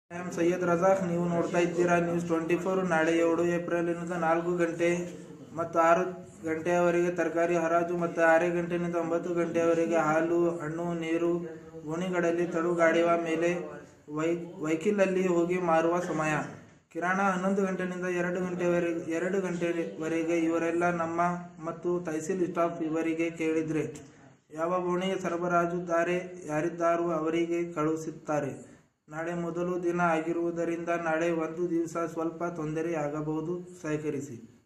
I am Syed Razak ನೀವು ನೋಡ್ತಾ ಇದ್ದೀರಾ ನ್ಯೂಸ್ ಟ್ವೆಂಟಿ ಫೋರ್ ನಾಳೆ ಏಳು ಏಪ್ರಿಲ್ನಿಂದ ನಾಲ್ಕು ಗಂಟೆ ಮತ್ತು ಆರು ಗಂಟೆಯವರೆಗೆ ತರಕಾರಿ ಹರಾಜು ಮತ್ತು ಆರು ಗಂಟೆಯಿಂದ ಒಂಬತ್ತು ಗಂಟೆಯವರೆಗೆ ಹಾಲು ಹಣ್ಣು ನೀರು ಗೋಣಿಗಳಲ್ಲಿ ತಡು ಗಾಡಿಯ ಮೇಲೆ ವೈ ವೈಕಿಲಲ್ಲಿ ಹೋಗಿ ಮಾರುವ ಸಮಯ ಕಿರಾಣ ಹನ್ನೊಂದು ಗಂಟೆಯಿಂದ ಎರಡು ಗಂಟೆವರೆಗೆ ಎರಡು ಗಂಟೆವರೆಗೆ ಇವರೆಲ್ಲ ನಮ್ಮ ಮತ್ತು ತಹಸೀಲ್ ಸ್ಟಾಫ್ ಇವರಿಗೆ ಕೇಳಿದ್ರೆ ಯಾವ ಬೋಣಿಗೆ ಸರಬರಾಜುದಾರೆ ಯಾರಿದ್ದಾರೋ ಅವರಿಗೆ ಕಳುಹಿಸುತ್ತಾರೆ ನಾಳೆ ಮೊದಲು ದಿನ ಆಗಿರುವುದರಿಂದ ನಾಳೆ ಒಂದು ದಿವಸ ಸ್ವಲ್ಪ ತೊಂದರೆಯಾಗಬಹುದು ಸಹಕರಿಸಿ